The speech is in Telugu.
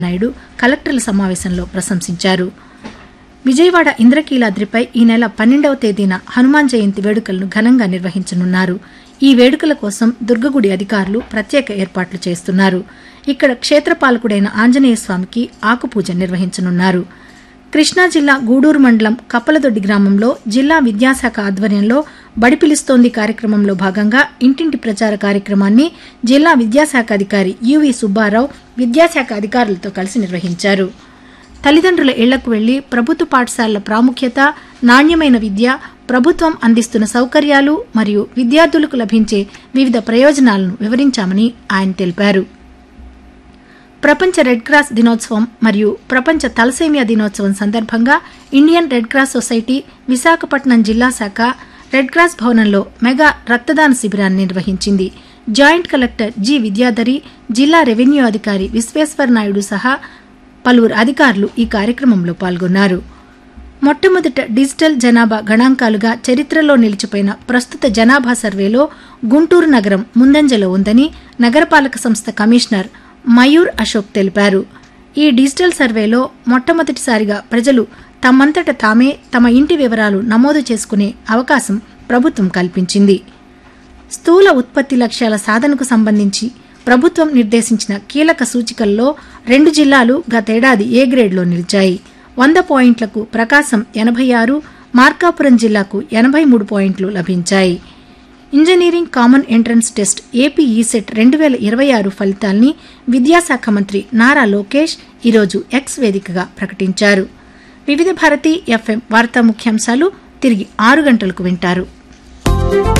నాయుడు కలెక్టర్ల సమావేశంలో ప్రశంసించారు విజయవాడ ఇంద్రకీలాద్రిపై ఈ నెల పన్నెండవ తేదీన హనుమాన్ జయంతి వేడుకలను ఘనంగా నిర్వహించనున్నారు ఈ వేడుకల కోసం దుర్గగుడి అధికారులు ప్రత్యేక ఏర్పాట్లు చేస్తున్నారు ఇక్కడ క్షేత్రపాలకుడైన ఆంజనేయ స్వామికి ఆకుపూజ నిర్వహించనున్నారు కృష్ణా జిల్లా గూడూరు మండలం కప్పలదొడ్డి గ్రామంలో జిల్లా విద్యాశాఖ ఆధ్వర్యంలో బడి పిలుస్తోంది కార్యక్రమంలో భాగంగా ఇంటింటి ప్రచార కార్యక్రమాన్ని జిల్లా విద్యాశాఖ అధికారి యువి సుబ్బారావు విద్యాశాఖ అధికారులతో కలిసి నిర్వహించారు తల్లిదండ్రుల ఇళ్లకు వెళ్లి ప్రభుత్వ పాఠశాలల ప్రాముఖ్యత నాణ్యమైన విద్య ప్రభుత్వం అందిస్తున్న సౌకర్యాలు మరియు విద్యార్థులకు లభించే వివిధ ప్రయోజనాలను వివరించామని ఆయన తెలిపారు ప్రపంచ రెడ్ క్రాస్ దినోత్సవం మరియు ప్రపంచ తలసేమియా దినోత్సవం సందర్భంగా Indian red cross society Visakhapatnam జిల్లా శాఖ రెడ్ క్రాస్ భవనంలో మెగా రక్తదాన శిబిరాన్ని నిర్వహించింది జాయింట్ కలెక్టర్ జి విద్యాధరి జిల్లా రెవెన్యూ అధికారి విశ్వేశ్వర్ నాయుడు సహా పలువురు అధికారులు ఈ కార్యక్రమంలో పాల్గొన్నారు మొట్టమొదట డిజిటల్ జనాభా గణాంకాలుగా చరిత్రలో నిలిచిపోయిన ప్రస్తుత జనాభా సర్వేలో గుంటూరు నగరం ముందంజలో ఉందని నగరపాలక సంస్థ కమిషనర్ మయూర్ అశోక్ తెలిపారు ఈ డిజిటల్ సర్వేలో మొట్టమొదటిసారిగా ప్రజలు తమంతట తామే తమ ఇంటి వివరాలు నమోదు చేసుకునే అవకాశం ప్రభుత్వం కల్పించింది స్థూల ఉత్పత్తి లక్ష్యాల సాధనకు సంబంధించి ప్రభుత్వం నిర్దేశించిన కీలక సూచికల్లో రెండు జిల్లాలు గతేడాది ఏ గ్రేడ్లో నిలిచాయి వంద పాయింట్లకు ప్రకాశం ఎనభై ఆరు మార్కాపురం జిల్లాకు ఎనభై మూడు పాయింట్లు లభించాయి engineering common entrance test AP ECET రెండు వేల ఇరవై ఆరు ఫలితాల్ని విద్యాశాఖ మంత్రి నారా లోకేష్ ఈరోజు ఎక్స్ వేదికగా ప్రకటించారు వివిధ భారతి ఎఫ్ఎం వార్తా ముఖ్యాంశాలు తిరిగి ఆరు గంటలకు వింటారు